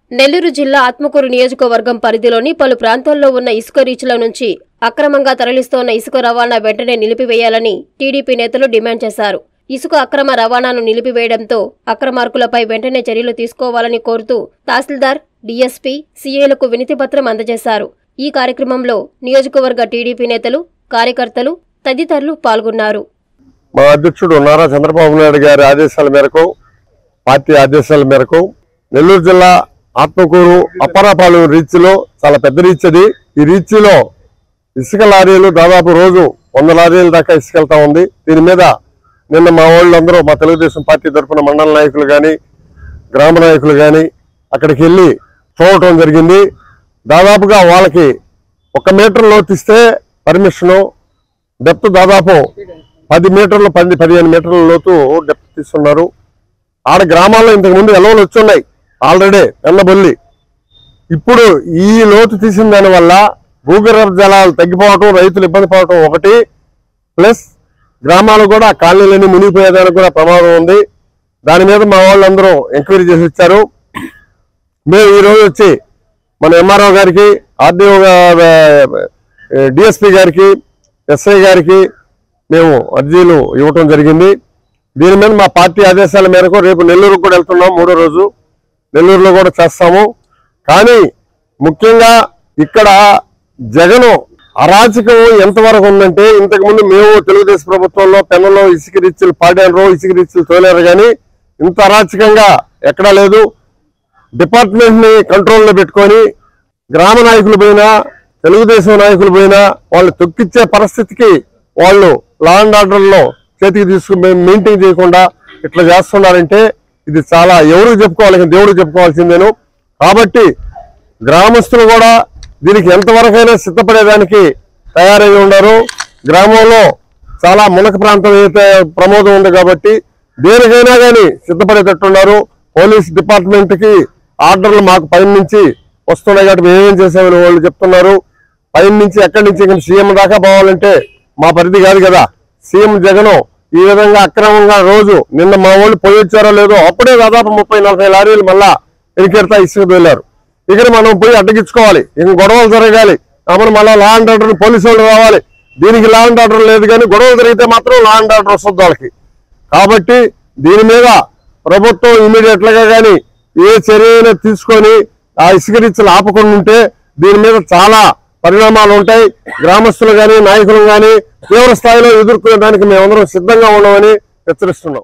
నెల్లూరు జిల్లా ఆత్మకూరు నియోజకవర్గం పరిధిలోని పలు ప్రాంతాల్లో ఉన్న ఇసుక రీచ్ల నుంచి అక్రమంగా తరలిస్తోన్న ఇసుక రవాణా వెంటనే నిలిపివేయాలని టీడీపీ నేతలు డిమాండ్ చేశారు ఇసుక అక్రమ రవాణాను నిలిపివేయడంతో అక్రమార్కులపై వెంటనే చర్యలు తీసుకోవాలని కోరుతూ తహసీల్దార్ డీఎస్పీ సీఏలకు వినతిపత్రం అందజేశారు ఈ కార్యక్రమంలో నియోజకవర్గ టీడీపీ నేతలు కార్యకర్తలు తదితరులు పాల్గొన్నారు మా అధ్యక్షుడు నారా చంద్రబాబు నాయుడు గారి ఆదేశాల మేరకు పార్టీ ఆదేశాల మేరకు నెల్లూరు జిల్లా ఆత్మకూరు అప్పరాపాలెం రీచ్ లో చాలా పెద్ద రీచ్ అది ఈ రీచ్ లో ఇసుక లారీలు దాదాపు రోజు వంద లారీల దాకా ఇసుక వెళ్తా ఉంది దీని మీద నిన్న మా వాళ్ళందరూ మా తెలుగుదేశం పార్టీ తరఫున మండల నాయకులు కానీ గ్రామ నాయకులు కానీ అక్కడికి వెళ్ళి చూడటం జరిగింది దాదాపుగా వాళ్ళకి ఒక మీటర్ లోతిస్తే పర్మిషను డెప్త్ దాదాపు పది మీటర్లు పది పదిహేను మీటర్ల లోతు డెప్త్ తీస్తున్నారు ఆడ గ్రామాల్లో ఇంతకు ముందు ఎలవలు వచ్చున్నాయి ఆల్రెడీ ఎన్నబొల్లి ఇప్పుడు ఈ లోతు తీసిన దాని వల్ల భూగర్భ జలాలు తగ్గిపోవటం రైతులు ఇబ్బంది పడటం ఒకటి ప్లస్ గ్రామాలు కూడా ఆ కాలనీలన్నీ మునిగిపోయేదానికి కూడా ప్రమాదం ఉంది దాని మీద మా వాళ్ళందరూ ఎంక్వైరీ చేసి ఇచ్చారు మేము ఈ రోజు వచ్చి మన ఎంఆర్ఓ గారికి ఆర్డీఓ డిఎస్పీ గారికి ఎస్ఐ గారికి మేము అర్జీలు ఇవ్వటం జరిగింది దీని మీద మా పార్టీ ఆదేశాల మేరకు రేపు నెల్లూరుకు కూడా వెళ్తున్నాం మూడో రోజు నెల్లూరులో కూడా చేస్తాము కానీ ముఖ్యంగా ఇక్కడ జగను అరాచకం ఎంతవరకు ఉందంటే ఇంతకుముందు మేము తెలుగుదేశం ప్రభుత్వంలో పెన్నులో ఇసుక రీచ్లు పాడారు ఇసుక రీచ్లు తోలేరు కానీ ఇంత అరాచకంగా ఎక్కడా లేదు డిపార్ట్మెంట్ ని కంట్రోల్లో పెట్టుకొని గ్రామ నాయకులు పోయినా తెలుగుదేశం నాయకులు పోయినా వాళ్ళు తొక్కిచ్చే పరిస్థితికి వాళ్ళు లా అండ్ ఆర్డర్ లో చేతికి తీసుకుని మెయింటైన్ చేయకుండా ఇట్లా చేస్తున్నారంటే ఇది చాలా ఎవరికి చెప్పుకోవాలి ఇంకా దేవుడికి చెప్పుకోవాల్సిందేను కాబట్టి గ్రామస్తులు కూడా దీనికి ఎంతవరకైనా సిద్ధపడేదానికి తయారై ఉన్నారు గ్రామంలో చాలా మునక ప్రాంతం అయితే ప్రమోదం ఉంది కాబట్టి దేనికైనా కానీ సిద్ధపడేటట్టున్నారు పోలీస్ డిపార్ట్మెంట్ కి ఆర్డర్లు మాకు పైన నుంచి వస్తున్నాయి కాబట్టి మేమేం చేసామని వాళ్ళు చెప్తున్నారు పైన నుంచి ఎక్కడి నుంచి ఇంకా సీఎం దాకా పోవాలంటే మా పరిధి కాదు కదా సీఎం జగన్ ఈ విధంగా అక్రమంగా రోజు నిన్న మా వాళ్ళు పోయి వచ్చారో లేదో అప్పుడే దాదాపు ముప్పై నలభై లారీలు మళ్ళా ఎరికెడతా ఇసుక వెళ్ళారు ఇక్కడ మనం పోయి అడ్డగించుకోవాలి ఇంక గొడవలు జరగాలి అప్పుడు మళ్ళీ లా అండ్ ఆర్డర్ పోలీసు వాళ్ళు రావాలి దీనికి లా అండ్ ఆర్డర్ లేదు కానీ గొడవలు జరిగితే మాత్రం లా అండ్ ఆర్డర్ వస్తుంది వాళ్ళకి కాబట్టి దీని మీద ప్రభుత్వం ఇమీడియట్ గా కానీ ఏ చర్య అయినా తీసుకొని ఆ ఇసుక రీచ్లు ఆపకుండా ఉంటే దీని మీద చాలా పరిణామాలు ఉంటాయి గ్రామస్తులు కానీ నాయకులు కానీ తీవ్ర స్థాయిలో ఎదుర్కొనే దానికి మేమందరం సిద్ధంగా ఉన్నామని హెచ్చరిస్తున్నాం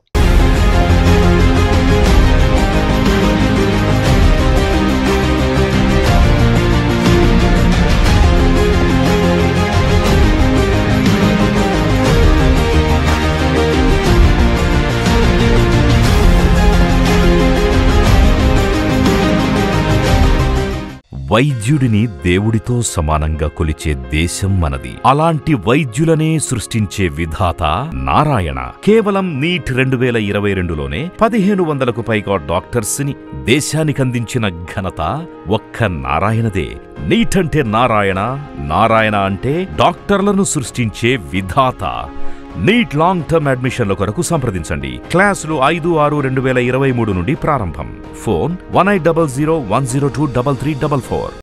వైద్యుడిని దేవుడితో సమానంగా కొలిచే దేశం మనది అలాంటి వైద్యులనే సృష్టించే విధాత నారాయణ కేవలం నీట్ రెండు వేల ఇరవై రెండులోనే పదిహేను వందలకు పైగా డాక్టర్స్ ని దేశానికి అందించిన ఘనత ఒక్క నారాయణదే నీట్ అంటే నారాయణ నారాయణ అంటే డాక్టర్లను సృష్టించే విధాత నీట్ లాంగ్ టర్మ్ అడ్మిషన్ల కొరకు సంప్రదించండి క్లాసులు ఐదు ఆరు రెండు వేల ఇరవై మూడు నుండి ప్రారంభం phone one eight double zero one zero two double three double four